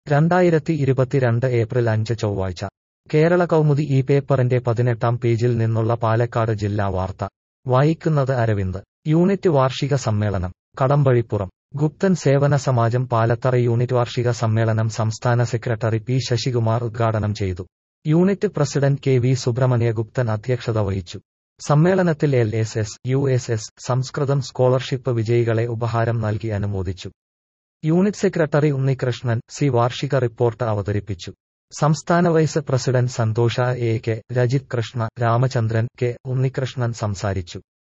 രണ്ടായിരത്തി ഇരുപത്തിരണ്ട് ഏപ്രിൽ അഞ്ച് ചൊവ്വാഴ്ച കേരള കൗമുദി ഈ പേപ്പറിന്റെ പതിനെട്ടാം പേജിൽ നിന്നുള്ള പാലക്കാട് ജില്ലാ വാർത്ത വായിക്കുന്നത് അരവിന്ദ് യൂണിറ്റ് വാർഷിക സമ്മേളനം കടമ്പഴിപ്പുറം ഗുപ്തൻ സേവന സമാജം പാലത്തറ യൂണിറ്റ് വാർഷിക സമ്മേളനം സംസ്ഥാന സെക്രട്ടറി പി ശശികുമാർ ഉദ്ഘാടനം ചെയ്തു unit president K V Subrahmanya Gupthan അധ്യക്ഷത വഹിച്ചു സമ്മേളനത്തിൽ L S S U S S Sanskrit scholarship വിജയികളെ ഉപഹാരം നൽകി അനുമോദിച്ചു യൂണിറ്റ് സെക്രട്ടറി ഉണ്ണികൃഷ്ണൻ സി വാർഷിക റിപ്പോർട്ട് അവതരിപ്പിച്ചു സംസ്ഥാന vice president Santhosha A K Rajith Krishna Ramachandran K Unnikrishnan സംസാരിച്ചു